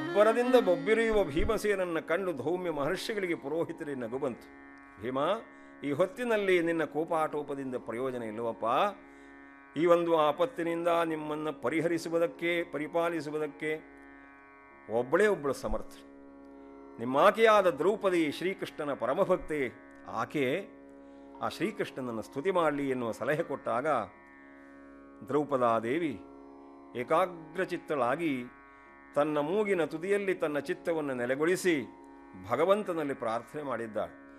ಅಬ್ಬರದಿಂದ ಬೊಬ್ಬಿರಿಯುವ ಭೀಮಸೇನನ್ನು ಕಂಡು ಧೌಮ್ಯ ಮಹರ್ಷಿಗಳಿಗೆ ಪುರೋಹಿತರಿ ನಗು ಬಂತು ಭೀಮ ಈ ಹೊತ್ತಿನಲ್ಲಿ ನಿನ್ನ ಕೋಪಾಟೋಪದಿಂದ ಪ್ರಯೋಜನ ಇಲ್ಲವಪ್ಪ ಈ ಒಂದು ಆಪತ್ತಿನಿಂದ ನಿಮ್ಮನ್ನು ಪರಿಹರಿಸುವುದಕ್ಕೆ ಪರಿಪಾಲಿಸುವುದಕ್ಕೆ ಒಬ್ಬಳೇ ಒಬ್ಬಳು ಸಮರ್ಥ ನಿಮ್ಮಾಕೆಯಾದ ದ್ರೌಪದಿ ಶ್ರೀಕೃಷ್ಣನ ಪರಮಭಕ್ತೆ ಆಕೆ ಆ ಶ್ರೀಕೃಷ್ಣನನ್ನು ಸ್ತುತಿ ಮಾಡಲಿ ಎನ್ನುವ ಸಲಹೆ ಕೊಟ್ಟಾಗ ದ್ರೌಪದಾದೇವಿ ಏಕಾಗ್ರಚಿತ್ತಳಾಗಿ ತನ್ನ ಮೂಗಿನ ತುದಿಯಲ್ಲಿ ತನ್ನ ಚಿತ್ತವನ್ನು ನೆಲೆಗೊಳಿಸಿ ಭಗವಂತನಲ್ಲಿ ಪ್ರಾರ್ಥನೆ ಮಾಡಿದ್ದಾಳೆ